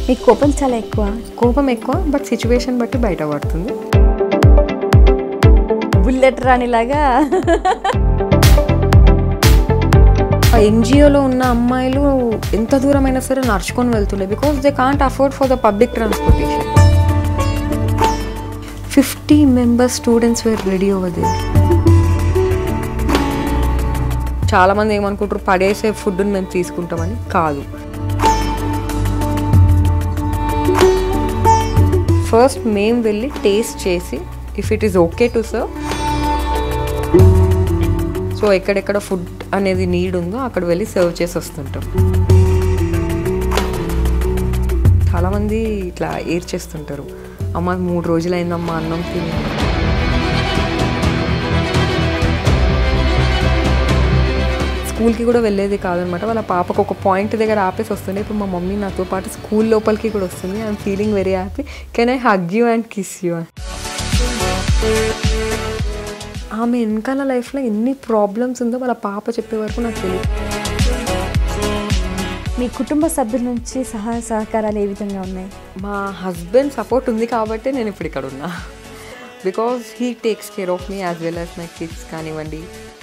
మీకు కోపం చాలా ఎక్కువ కోపం ఎక్కువ బట్ సిచ్యువేషన్ బట్టి బయట పడుతుంది బుల్లెట్ రాణిలాగా ఎన్జిఓలో ఉన్న అమ్మాయిలు ఎంత దూరమైనా సరే నడుచుకొని వెళ్తుండే because they can't afford for the public transportation fifty members students were ready over there చాలా మంది ఏమనుకుంటారు పడేసే ఫుడ్ని మేము తీసుకుంటామని కాదు ఫస్ట్ మేము వెళ్ళి టేస్ట్ చేసి if it is okay to serve so ఎక్కడెక్కడ ఫుడ్ అనేది నీడ్ ఉందో అక్కడ వెళ్ళి సర్వ్ చేసి వస్తుంటాం చాలామంది ఇట్లా ఏర్ చేస్తుంటారు అమ్మ మూడు రోజులైందమ్మా అన్నం తిని స్కూల్కి కూడా వెళ్ళేది కాదనమాట వాళ్ళ పాపకు ఒక పాయింట్ దగ్గర ఆపేసి వస్తుండే ఇప్పుడు మా మమ్మీ నాతో పాటు స్కూల్ లోపలికి కూడా వస్తుంది I'm feeling very happy can I hug you and kiss you ఆమె వెనకాల లైఫ్లో ఎన్ని ప్రాబ్లమ్స్ ఉందో వాళ్ళ పాప చెప్పే వరకు నాకు తెలియదు మీ కుటుంబ సభ్యుల నుంచి సహాయ సహకారాలు ఏ విధంగా ఉన్నాయి మా హస్బెండ్ సపోర్ట్ ఉంది కాబట్టి నేను ఇప్పుడు ఇక్కడ ఉన్నా because he takes care of me as well as my kids కానివ్వండి